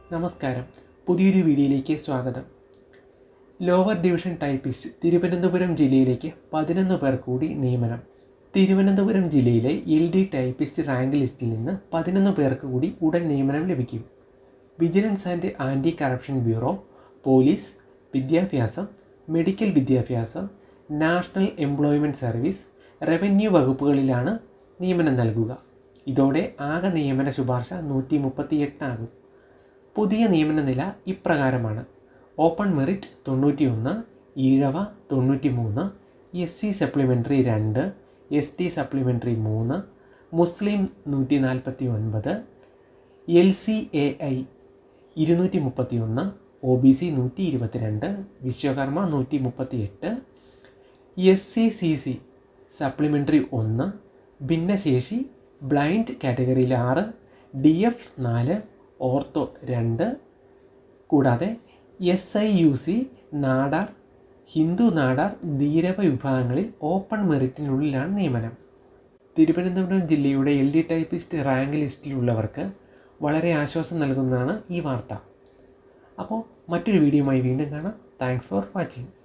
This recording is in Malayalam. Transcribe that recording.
നമസ്കാരം പുതിയൊരു വീഡിയോയിലേക്ക് സ്വാഗതം ലോവർ ഡിവിഷൻ ടൈപ്പിസ്റ്റ് തിരുവനന്തപുരം ജില്ലയിലേക്ക് പതിനൊന്ന് പേർ കൂടി നിയമനം തിരുവനന്തപുരം ജില്ലയിലെ എൽ ഡി ടൈപ്പിസ്റ്റ് റാങ്ക് ലിസ്റ്റിൽ നിന്ന് പതിനൊന്ന് പേർക്ക് കൂടി ഉടൻ നിയമനം ലഭിക്കും vigilance and anti corruption bureau police വിദ്യാഭ്യാസം മെഡിക്കൽ വിദ്യാഭ്യാസം നാഷണൽ എംപ്ലോയ്മെൻറ്റ് സർവീസ് റവന്യൂ വകുപ്പുകളിലാണ് നിയമനം നൽകുക ഇതോടെ ആകെ നിയമന ശുപാർശ നൂറ്റി മുപ്പത്തിയെട്ടാകും പുതിയ നിയമന നില ഇപ്രകാരമാണ് ഓപ്പൺ മെറിറ്റ് തൊണ്ണൂറ്റി ഒന്ന് ഈഴവ തൊണ്ണൂറ്റി മൂന്ന് എസ് സി സപ്ലിമെൻ്ററി രണ്ട് എസ് ടി സപ്ലിമെൻ്ററി മൂന്ന് മുസ്ലിം നൂറ്റി നാൽപ്പത്തി ഒൻപത് എൽ സി എ ഐ ഇരുന്നൂറ്റി മുപ്പത്തി ഒന്ന് ഒ ബി സി നൂറ്റി ഇരുപത്തിരണ്ട് വിശ്വകർമ്മ നൂറ്റി മുപ്പത്തി എട്ട് S C C C supplementary ഒന്ന് ഭിന്നശേഷി ബ്ലൈൻഡ് കാറ്റഗറിയിൽ ആറ് ഡി എഫ് നാല് ഓർത്തോ രണ്ട് കൂടാതെ S I U C Nadar Hindu Nadar Dheevara വിഭാഗങ്ങളിൽ ഓപ്പൺ മെറിറ്റിനുള്ളിലാണ് നിയമനം തിരുവനന്തപുരം ജില്ലയുടെ എൽ ഡി ടൈപ്പിസ്റ്റ് റാങ്ക് ലിസ്റ്റിലുള്ളവർക്ക് വളരെ ആശ്വാസം നൽകുന്നതാണ് ഈ വാർത്ത അപ്പോൾ മറ്റൊരു വീഡിയോയുമായി വീണ്ടും കാണാം താങ്ക്സ് ഫോർ വാച്ചിങ്